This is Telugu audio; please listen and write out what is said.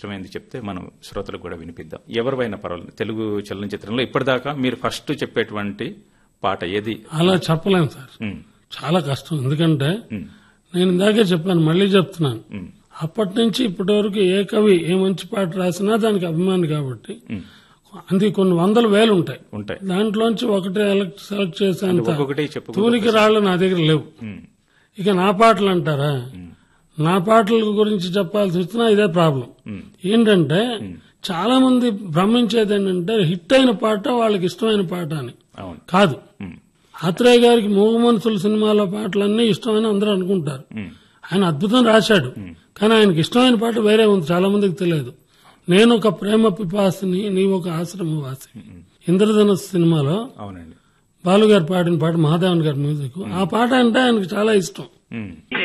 ఇష్టమైంది చెప్తే మనం శ్రోతలకు కూడా వినిపిద్దాం ఎవరివైనా పర్వాలేదు తెలుగు చలనచిత్రంలో ఇప్పటిదాకా మీరు ఫస్ట్ చెప్పేటువంటి పాట ఏది అలా చెప్పలేము సార్ ఉమ్, చాలా కష్టం ఎందుకంటే ఉమ్, నేను ఇందాకే చెప్పాను మళ్ళీ చెప్తున్నాను ఉమ్, అప్పటి నుంచి ఇప్పటి వరకు ఏ కవి ఏ మంచి పాట రాసినా దానికి అభిమాని కాబట్టి ఉమ్. అందుకే కొన్ని వందల వేలు ఉంటాయి ఉంటాయి దాంట్లోంచి ఒకటే ఎలక్ట్ సెలెక్ట్ చేసేంత ఒక్కొక్కటి చెప్పు తూనికి రాళ్ళు నా దగ్గర లేవు ఉమ్, ఇక నా పాటలు అంటారా నా పాటల గురించి చెప్పాల్సి వచ్చినా ఇదే ప్రాబ్లం ఉమ్, ఏంటంటే చాలా మంది భ్రమించేది ఏంటంటే హిట్ అయిన పాట వాళ్ళకి ఇష్టమైన పాట అని అవును కాదు ఉమ్, ఆత్రేయ గారికి మూగ మనుషుల సినిమాలో పాటలన్నీ ఇష్టమని అందరూ అనుకుంటారు ఉమ్, ఆయన అద్భుతం రాశాడు కానీ ఆయనకి ఇష్టమైన పాట వేరే ఉంది చాలా మందికి తెలియదు నేను ఒక ప్రేమ పిపాసిని నీవు ఒక ఆశ్రమవాసి ఇంద్రధనుస్ సినిమాలో అవునండి బాలు గారు పాడిన పాట మహాదేవన్ గారి మ్యూజిక్ ఆ పాట అంటే ఆయనకు చాలా ఇష్టం ఉమ్.